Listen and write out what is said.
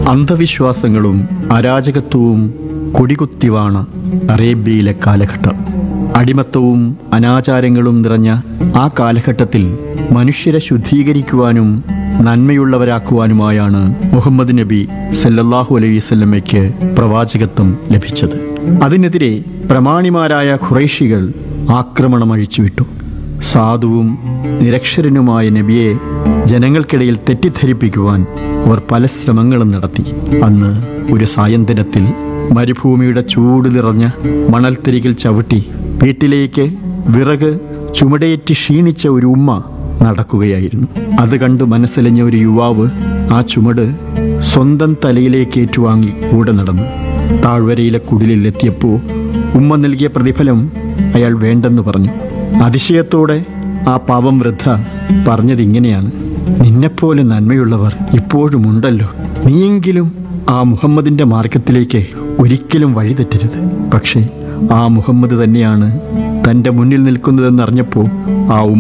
അന്ധവിശ്വാസങ്ങളും അരാജകത്വവും കൊടികുത്തിവാണ അറേബ്യയിലെ കാലഘട്ടം അടിമത്തവും അനാചാരങ്ങളും നിറഞ്ഞ ആ കാലഘട്ടത്തിൽ മനുഷ്യരെ ശുദ്ധീകരിക്കുവാനും നന്മയുള്ളവരാക്കുവാനുമായാണ് മുഹമ്മദ് നബി സല്ലല്ലാഹു അലൈഹി വസല്ലമയ്ക്ക് പ്രവാചകത്വം ലഭിച്ചത് അതിനെതിരെ പ്രമാണിമാരായ ഖുറൈശികൾ ആക്രമണം അഴിച്ചുവിട്ടു സാധുവും നിരക്ഷരനുമായ നബിയെ ജനങ്ങൾക്കിടയിൽ തെറ്റിദ്ധരിപ്പിക്കുവാൻ അവർ പല ശ്രമങ്ങളും നടത്തി അന്ന് ഒരു സായന്തനത്തിൽ മരുഭൂമിയുടെ ചൂട് നിറഞ്ഞ മണൽത്തിരികിൽ ചവിട്ടി വീട്ടിലേക്ക് വിറക് ചുമടയേറ്റ് ക്ഷീണിച്ച ഒരു ഉമ്മ നടക്കുകയായിരുന്നു അത് കണ്ട് മനസ്സിലഞ്ഞ ഒരു യുവാവ് ആ ചുമട് സ്വന്തം തലയിലേക്ക് ഏറ്റുവാങ്ങി കൂടെ നടന്നു താഴ്വരയിലെ കുടിലിൽ എത്തിയപ്പോൾ ഉമ്മ നൽകിയ പ്രതിഫലം അയാൾ വേണ്ടെന്ന് പറഞ്ഞു അതിശയത്തോടെ ആ പാവം വൃദ്ധ പറഞ്ഞത് ഇങ്ങനെയാണ് നിന്നെപ്പോലെ നന്മയുള്ളവർ ഇപ്പോഴും ഉണ്ടല്ലോ നീയെങ്കിലും ആ മുഹമ്മദിന്റെ മാർഗത്തിലേക്ക് ഒരിക്കലും വഴിതെറ്റരുത് പക്ഷേ ആ മുഹമ്മദ് തന്നെയാണ് തൻ്റെ മുന്നിൽ നിൽക്കുന്നതെന്നറിഞ്ഞപ്പോൾ ആ ഉമ്മ